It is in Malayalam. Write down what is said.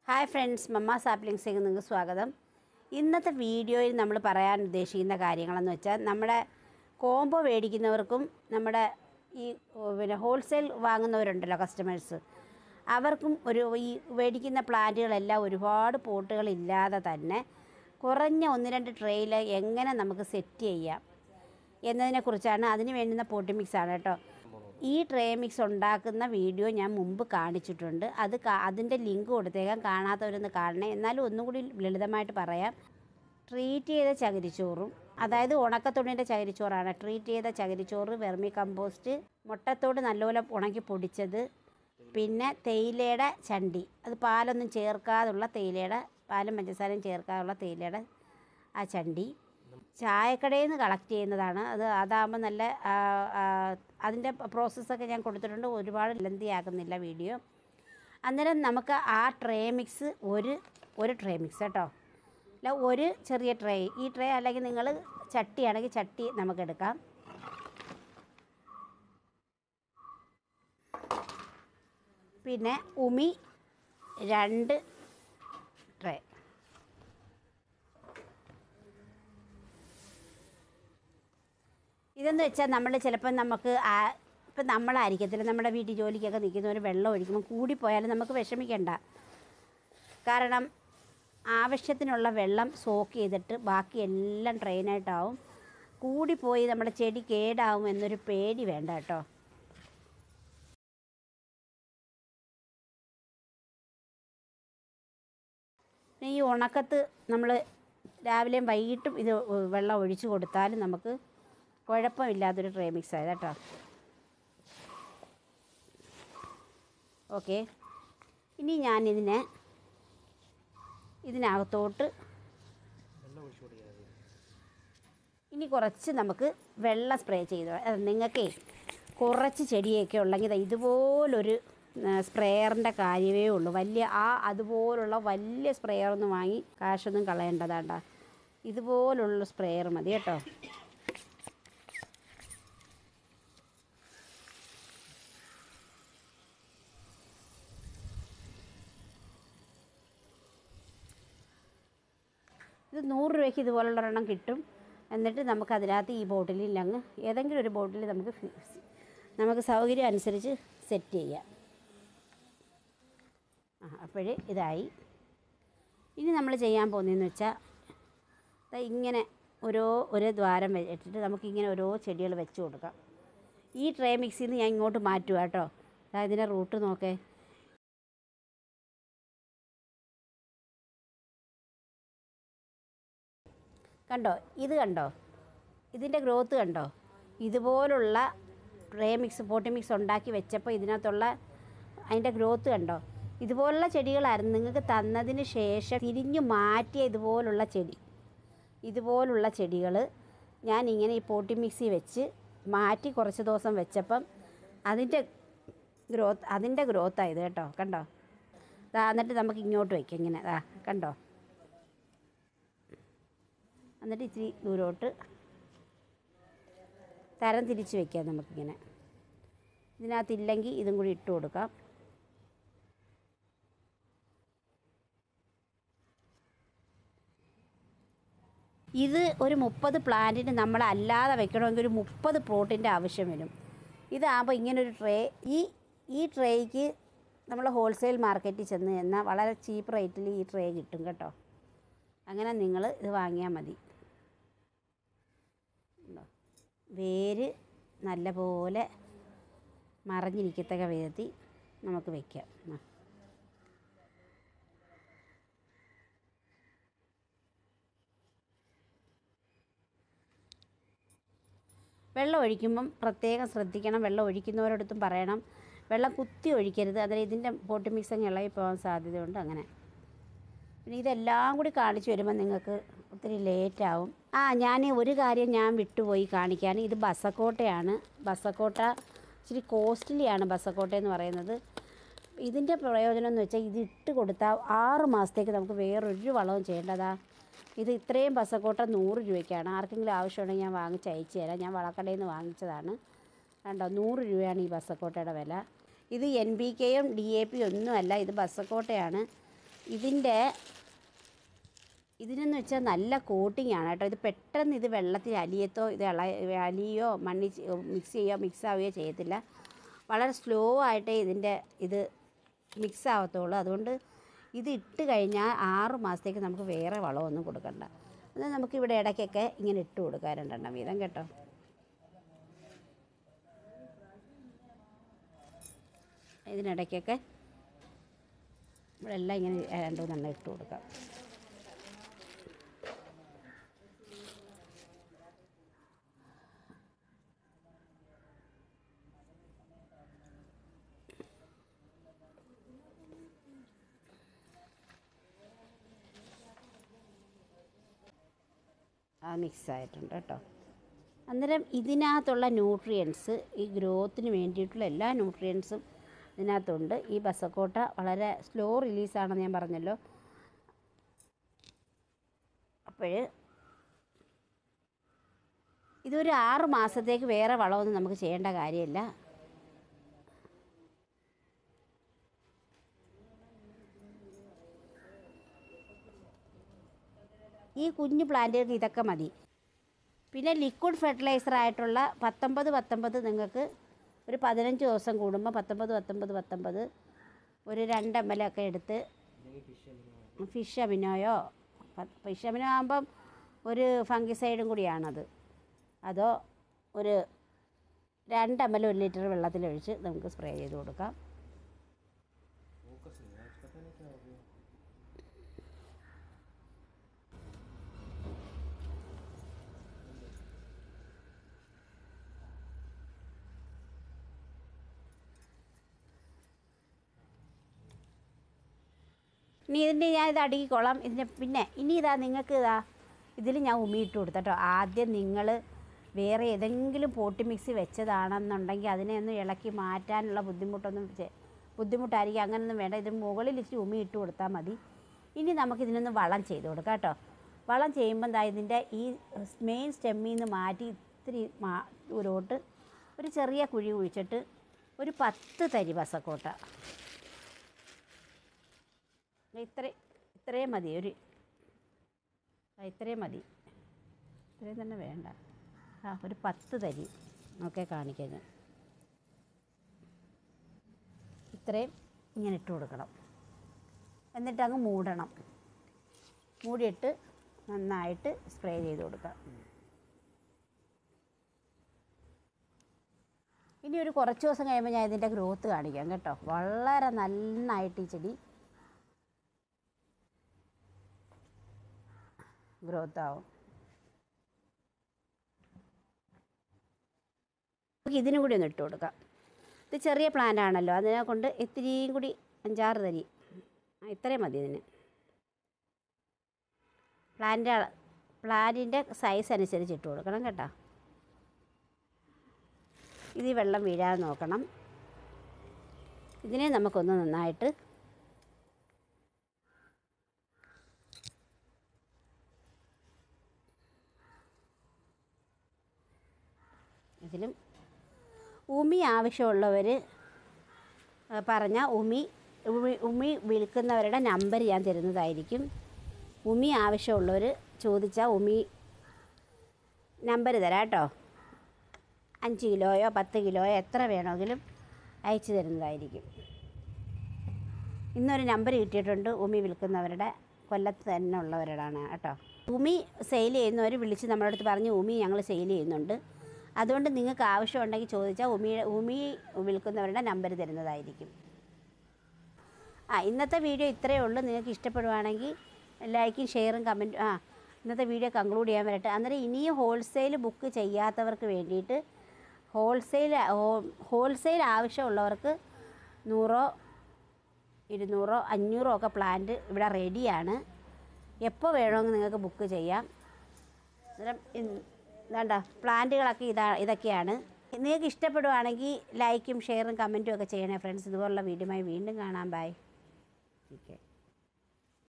ഹായ് ഫ്രണ്ട്സ് മമ്മ സാപ്ലിങ്സിലേക്ക് നിങ്ങൾക്ക് സ്വാഗതം ഇന്നത്തെ വീഡിയോയിൽ നമ്മൾ പറയാൻ ഉദ്ദേശിക്കുന്ന കാര്യങ്ങളെന്ന് വെച്ചാൽ നമ്മുടെ കോംബോ മേടിക്കുന്നവർക്കും നമ്മുടെ ഈ ഓ, പിന്നെ ഹോൾസെയിൽ വാങ്ങുന്നവരുണ്ടല്ലോ കസ്റ്റമേഴ്സ് അവർക്കും ഒരു ഈ മേടിക്കുന്ന പ്ലാന്റുകളെല്ലാം ഒരുപാട് പോട്ടുകളില്ലാതെ തന്നെ കുറഞ്ഞ ഒന്ന് രണ്ട് ട്രെയിൽ എങ്ങനെ നമുക്ക് സെറ്റ് ചെയ്യാം എന്നതിനെക്കുറിച്ചാണ് അതിന് വേണ്ടുന്ന പോട്ടി മിക്സ് ആണ് കേട്ടോ ഈ ട്രേ മിക്സ് ഉണ്ടാക്കുന്ന വീഡിയോ ഞാൻ മുമ്പ് കാണിച്ചിട്ടുണ്ട് അത് കാ- അതിൻ്റെ ലിങ്ക് കൊടുത്തേക്കാം കാണാത്തവരൊന്ന് കാണണേ എന്നാലും ഒന്നും കൂടി ലളിതമായിട്ട് പറയാം ട്രീറ്റ് ചെയ്ത ചകിരിച്ചോറും അതായത് ഉണക്കത്തുണിൻ്റെ ചകിരിച്ചോറാണ് ട്രീറ്റ് ചെയ്ത ചകിരിച്ചോറ് വെർമി കമ്പോസ്റ്റ് മുട്ടത്തോട് നല്ലപോലെ ഉണക്കി പൊടിച്ചത് പിന്നെ തേയിലയുടെ ചണ്ടി അത് പാലൊന്നും ചേർക്കാതുള്ള തേയിലയുടെ പാലും പഞ്ചസാരയും ചേർക്കാതുള്ള തേയിലയുടെ ആ ചണ്ടി ചായക്കടയിൽ നിന്ന് കളക്ട് ചെയ്യുന്നതാണ് അത് അതാകുമ്പോൾ നല്ല ആ, ആ, അതിൻ്റെ പ്രോസസ്സൊക്കെ ഞാൻ കൊടുത്തിട്ടുണ്ട് ഒരുപാട് ലെന്തി ആക്കുന്നില്ല വീഡിയോ അന്നേരം നമുക്ക് ആ ട്രേ മിക്സ് ഒരു ഒരു ട്രേ മിക്സ് കേട്ടോ അല്ല ഒരു ചെറിയ ട്രേ ഈ ട്രേ അല്ലെങ്കിൽ നിങ്ങൾ ചട്ടിയാണെങ്കിൽ ചട്ടി നമുക്കെടുക്കാം പിന്നെ ഉമി രണ്ട് ട്രേ ഇതെന്ന് വെച്ചാൽ നമ്മൾ ചിലപ്പോൾ നമുക്ക് ആ ഇപ്പം നമ്മളായിരിക്കത്തില്ല നമ്മുടെ വീട്ടിൽ ജോലിക്കൊക്കെ നിൽക്കുന്നവർ വെള്ളം ഒഴിക്കുമ്പോൾ കൂടിപ്പോയാലും നമുക്ക് വിഷമിക്കണ്ട കാരണം ആവശ്യത്തിനുള്ള വെള്ളം സോക്ക് ചെയ്തിട്ട് ബാക്കി എല്ലാം ട്രെയിനായിട്ടാവും കൂടിപ്പോയി നമ്മുടെ ചെടി കേടാവും എന്നൊരു പേടി വേണ്ട കേട്ടോ പിന്നെ ഈ ഉണക്കത്ത് നമ്മൾ രാവിലെയും വൈകിട്ടും ഇത് വെള്ളം ഒഴിച്ചു കൊടുത്താലും നമുക്ക് കുഴപ്പമില്ലാത്തൊരു ട്രേ മിക്സ് ആയത് കേട്ടോ ഓക്കെ ഇനി ഞാനിതിനെ ഇതിനകത്തോട്ട് ഇനി കുറച്ച് നമുക്ക് വെള്ളം സ്പ്രേ ചെയ്ത് അത് നിങ്ങൾക്കേ കുറച്ച് ചെടിയൊക്കെ ഉള്ളെങ്കിൽ ദാ ഇതുപോലൊരു സ്പ്രേയറിൻ്റെ കാര്യമേ ഉള്ളൂ വലിയ ആ അതുപോലുള്ള വലിയ സ്പ്രേയറൊന്നും വാങ്ങി കാശൊന്നും കളയേണ്ടതാണ്ട ഇതുപോലുള്ള സ്പ്രേയർ മതി കേട്ടോ ഇത് നൂറ് രൂപയ്ക്ക് ഇതുപോലുള്ള ഒരെണ്ണം കിട്ടും എന്നിട്ട് നമുക്ക് അതിനകത്ത് ഈ ബോട്ടിലിൽ അങ്ങ് ഏതെങ്കിലും ഒരു ബോട്ടിൽ നമുക്ക് ഫി- നമുക്ക് സൗകര്യം അനുസരിച്ച് സെറ്റ് ചെയ്യാം ആ അപ്പോഴേ ഇതായി ഇനി നമ്മൾ ചെയ്യാൻ പോകുന്നതെന്ന് വെച്ചാൽ ദാ ഇങ്ങനെ ഓരോ ഒരു ദ്വാരം വെ- ഇട്ടിട്ട് നമുക്കിങ്ങനെ ഓരോ ചെടികൾ വെച്ച് കൊടുക്കാം ഈ ട്രേ മിക്സിൽ നിന്ന് ഞാൻ ഇങ്ങോട്ട് മാറ്റുക കേട്ടോ അതായത് ഇതിൻ്റെ റൂട്ട് നോക്കേ കണ്ടോ ഇത് കണ്ടോ ഇതിൻ്റെ ഗ്രോത്ത് കണ്ടോ ഇതുപോലുള്ള ട്രേ മിക്സ് പോട്ടി മിക്സ് ഉണ്ടാക്കി വെച്ചപ്പോൾ ഇതിനകത്തുള്ള അതിൻ്റെ ഗ്രോത്ത് കണ്ടോ ഇതുപോലുള്ള ചെടികളായിരുന്നു നിങ്ങൾക്ക് തന്നതിന് ശേഷം തിരിഞ്ഞു മാറ്റിയ ഇതുപോലുള്ള ചെടി ഇതുപോലുള്ള ചെടികൾ ഞാൻ ഇങ്ങനെ ഈ പോട്ടി മിക്സി വെച്ച് മാറ്റി കുറച്ച് ദിവസം വെച്ചപ്പം അതിൻ്റെ ഗ്രോത്ത് അതിൻ്റെ ഗ്രോത്തായത് കേട്ടോ കണ്ടോ ദാ എന്നിട്ട് നമുക്ക് ഇങ്ങോട്ട് വയ്ക്കാം ഇങ്ങനെ ദാ കണ്ടോ എന്നിട്ട് ഇച്ചിരി ദൂരോട്ട് തരം തിരിച്ച് വെക്കാം നമുക്കിങ്ങനെ ഇതിനകത്തില്ലെങ്കിൽ ഇതും കൂടി ഇട്ട് കൊടുക്കാം ഇത് ഒരു മുപ്പത് പ്ലാന്റിന് നമ്മൾ അല്ലാതെ വെക്കണമെങ്കിൽ ഒരു മുപ്പത് പ്ലോട്ടിൻ്റെ ആവശ്യം വരും ഇതാകുമ്പോൾ ഇങ്ങനൊരു ട്രേ ഈ ഈ ട്രേക്ക് നമ്മൾ ഹോൾസെയിൽ മാർക്കറ്റിൽ ചെന്ന് എന്നാൽ വളരെ ചീപ്പ് റേറ്റിൽ ഈ ട്രേ കിട്ടും കേട്ടോ അങ്ങനെ നിങ്ങൾ ഇത് വാങ്ങിയാൽ മതി ഉണ്ടോ? വേര് നല്ലപോലെ മറഞ്ഞിരിക്കത്തക്ക വിധത്തിൽ നമുക്ക് വയ്ക്കാം ആ. വെള്ളം ഒഴിക്കുമ്പം പ്രത്യേകം ശ്രദ്ധിക്കണം വെള്ളം ഒഴിക്കുന്നവരോടത്തും പറയണം വെള്ളം കുത്തി ഒഴിക്കരുത് അതിൽ ഇതിൻ്റെ പോട്ടി മിക്സ് അങ്ങ് ഇളകി പോകാൻ സാധ്യതയുണ്ട് അങ്ങനെ പിന്നെ ഇതെല്ലാം കൂടി കാണിച്ചു വരുമ്പോൾ നിങ്ങൾക്ക് ഒത്തിരി ലേറ്റ് ആവും ആ ഞാൻ ഒരു കാര്യം ഞാൻ വിട്ടുപോയി കാണിക്കാൻ ഇത് ബസക്കോട്ടയാണ് ബസക്കോട്ട ഇച്ചിരി കോസ്റ്റ്ലിയാണ് ബസക്കോട്ട എന്ന് പറയുന്നത് ഇതിൻ്റെ പ്രയോജനം എന്ന് വെച്ചാൽ ഇത് ഇട്ട് കൊടുത്താൽ ആറ് മാസത്തേക്ക് നമുക്ക് വേറൊരു വളവും ചെയ്യേണ്ടതാ ഇത് ഇത്രയും ബസക്കോട്ട നൂറ് രൂപയ്ക്കാണ് ആർക്കെങ്കിലും ആവശ്യമുണ്ടെങ്കിൽ ഞാൻ വാങ്ങിച്ച് അയച്ചു തരാം ഞാൻ വളക്കടയിൽ നിന്ന് വാങ്ങിച്ചതാണ് കണ്ടോ നൂറ് രൂപയാണ് ഈ ബസക്കോട്ടയുടെ വില ഇത് എൻ ബി കെയും ഡി എ പി ഒന്നുമല്ല ഇത് ബസക്കോട്ടയാണ് ഇതിൻ്റെ ഇതിനെന്ന് വെച്ചാൽ നല്ല കോട്ടിംഗ് ആണ് കേട്ടോ ഇത് പെട്ടെന്ന് ഇത് വെള്ളത്തിൽ അലിയത്തോ ഇത് ഇള അലിയോ മണ്ണി മിക്സ് ചെയ്യുകയോ മിക്സ് ആവുകയോ ചെയ്യത്തില്ല വളരെ സ്ലോ ആയിട്ടേ ഇതിൻ്റെ ഇത് മിക്സ് ആവത്തുള്ളൂ അതുകൊണ്ട് ഇത് ഇട്ട് കഴിഞ്ഞാൽ ആറ് മാസത്തേക്ക് നമുക്ക് വേറെ വളമൊന്നും കൊടുക്കണ്ട അത് നമുക്കിവിടെ ഇടയ്ക്കൊക്കെ ഇങ്ങനെ ഇട്ട് കൊടുക്കാം രണ്ടെണ്ണം വീതം കേട്ടോ ഇതിനിടയ്ക്കൊക്കെ ഇവിടെ എല്ലാം ഇങ്ങനെ രണ്ട് മൂന്നെണ്ണം ഇട്ട് കൊടുക്കാം ആ മിക്സ് ആയിട്ടുണ്ട് കേട്ടോ അന്നേരം ഇതിനകത്തുള്ള ന്യൂട്രിയൻസ് ഈ ഗ്രോത്തിന് വേണ്ടിയിട്ടുള്ള എല്ലാ ന്യൂട്രിയൻസും ഇതിനകത്തുണ്ട് ഈ ബസക്കോട്ട വളരെ സ്ലോ റിലീസാണെന്ന് ഞാൻ പറഞ്ഞല്ലോ അപ്പോൾ ഇതൊരു ആറ് മാസത്തേക്ക് വേറെ വളമൊന്നും നമുക്ക് ചെയ്യേണ്ട കാര്യമില്ല ഈ കുഞ്ഞു പ്ലാന്റുകൾക്ക് ഇതൊക്കെ മതി പിന്നെ ലിക്വിഡ് ഫെർട്ടിലൈസർ ആയിട്ടുള്ള പത്തൊമ്പത് പത്തൊമ്പത് നിങ്ങൾക്ക് ഒരു പതിനഞ്ച് ദിവസം കൂടുമ്പോൾ പത്തൊമ്പത് പത്തൊമ്പത് പത്തൊമ്പത് ഒരു രണ്ട് എം എൽ ഒക്കെ എടുത്ത് ഫിഷ് അമിനോയോ ഫിഷ് അമിനോ ആകുമ്പം ഒരു ഫംഗിസൈഡും കൂടിയാണത് അതോ ഒരു രണ്ട് എം എൽ ഒരു ലിറ്റർ വെള്ളത്തിലൊഴിച്ച് നമുക്ക് സ്പ്രേ ചെയ്ത് കൊടുക്കാം ഇനി ഇതിൻ്റെ ഞാൻ ഇത് അടുക്കിക്കോളാം ഇതിൻ്റെ പിന്നെ ഇനി ഇതാ നിങ്ങൾക്ക് ഇതാ ഇതിൽ ഞാൻ ഉമിയിട്ട് കൊടുത്തട്ടോ ആദ്യം നിങ്ങൾ വേറെ ഏതെങ്കിലും പോട്ടി മിക്സി വെച്ചതാണെന്നുണ്ടെങ്കിൽ അതിനെ ഒന്ന് ഇളക്കി മാറ്റാനുള്ള ബുദ്ധിമുട്ടൊന്നും ചെ- ബുദ്ധിമുട്ടായിരിക്കും അങ്ങനൊന്നും വേണ്ട ഇതിന് മുകളിൽ ഇച്ചിരി ഉമി ഇട്ട് കൊടുത്താൽ മതി ഇനി നമുക്ക് ഇതിനൊന്ന് വളം ചെയ്ത് കൊടുക്കാം കേട്ടോ വളം ചെയ്യുമ്പോൾ ദാ ഇതിൻ്റെ ഈ മെയിൻ സ്റ്റെമ്മിൽ നിന്ന് മാറ്റി ഇത്തിരി മാ ദൂരോട്ട് ഒരു ചെറിയ കുഴി കുഴിച്ചിട്ട് ഒരു പത്ത് തരി ബസക്കോട്ട ഇത്ര ഇത്രയും മതി ഒരു ആ, ഇത്രയും മതി ഇത്രയും തന്നെ വേണ്ട ആ ഒരു പത്ത് തരി ഒക്കെ കാണിക്കുന്നത് ഇത്രയും ഇങ്ങനെ ഇട്ട് കൊടുക്കണം എന്നിട്ട് അങ്ങ് മൂടണം മൂടിയിട്ട് നന്നായിട്ട് സ്പ്രേ ചെയ്ത് കൊടുക്കാം ഇനി ഒരു കുറച്ച് ദിവസം കഴിയുമ്പോൾ ഞാൻ ഇതിൻ്റെ ഗ്രോത്ത് കാണിക്കാം കേട്ടോ വളരെ നന്നായിട്ട് ഈ ചെടി ഗ്രോത്ത് ആവും നമുക്ക് ഇതിനും കൂടി ഒന്ന് ഇട്ട് കൊടുക്കാം ഇത് ചെറിയ പ്ലാന്റ് ആണല്ലോ അതിനെ കൊണ്ട് ഇത്തിരിയും കൂടി അഞ്ചാറ് തരി ആ, ഇത്രയും മതി ഇതിന് പ്ലാന്റ് പ്ലാന്റിൻ്റെ സൈസ് അനുസരിച്ച് ഇട്ട് കൊടുക്കണം കേട്ടോ ഇത് ഈ വെള്ളം വീഴാതെ നോക്കണം ഇതിനെ നമുക്കൊന്ന് നന്നായിട്ട് ഇതിലും ഉമി ആവശ്യമുള്ളവർ പറഞ്ഞാൽ ഉമി ഉമി ഉമി വിൽക്കുന്നവരുടെ നമ്പർ ഞാൻ തരുന്നതായിരിക്കും ഉമി ആവശ്യമുള്ളവർ ചോദിച്ചാൽ ഉമി നമ്പർ തരാം കേട്ടോ അഞ്ച് കിലോയോ പത്ത് കിലോയോ എത്ര വേണമെങ്കിലും അയച്ചു തരുന്നതായിരിക്കും ഇന്നൊരു നമ്പർ കിട്ടിയിട്ടുണ്ട് ഉമി വിൽക്കുന്നവരുടെ കൊല്ലത്ത് തന്നെ ഉള്ളവരോടാണ് കേട്ടോ ഉമി സെയിൽ ചെയ്യുന്നവർ വിളിച്ച് നമ്മുടെ അടുത്ത് പറഞ്ഞ് ഉമി ഞങ്ങൾ സെയിൽ ചെയ്യുന്നുണ്ട് അതുകൊണ്ട് നിങ്ങൾക്ക് ആവശ്യമുണ്ടെങ്കിൽ ചോദിച്ചാൽ ഉമി ഉമി വിൽക്കുന്നവരുടെ നമ്പർ തരുന്നതായിരിക്കും ആ ഇന്നത്തെ വീഡിയോ ഇത്രയേ ഉള്ളൂ നിങ്ങൾക്ക് ഇഷ്ടപ്പെടുവാണെങ്കിൽ ലൈക്കും ഷെയറും കമൻറ്റും ആ ഇന്നത്തെ വീഡിയോ കൺക്ലൂഡ് ചെയ്യാൻ വരട്ടെ അന്നേരം ഇനിയും ഹോൾസെയിൽ ബുക്ക് ചെയ്യാത്തവർക്ക് വേണ്ടിയിട്ട് ഹോൾസെയിൽ ഹോൾസെയിൽ ആവശ്യമുള്ളവർക്ക് നൂറോ ഇരുന്നൂറോ അഞ്ഞൂറോ ഒക്കെ പ്ലാന്റ് ഇവിടെ റെഡിയാണ് എപ്പോൾ വേണമെങ്കിൽ നിങ്ങൾക്ക് ബുക്ക് ചെയ്യാം അന്നേരം വേണ്ട പ്ലാന്റുകളൊക്കെ ഇതാ ഇതൊക്കെയാണ് നിങ്ങൾക്ക് ഇഷ്ടപ്പെടുവാണെങ്കിൽ ലൈക്കും ഷെയറും കമൻറ്റും ഒക്കെ ചെയ്യണേ ഫ്രണ്ട്സ് ഇതുപോലുള്ള വീഡിയോയുമായി വീണ്ടും കാണാം ബൈ ഓക്കെ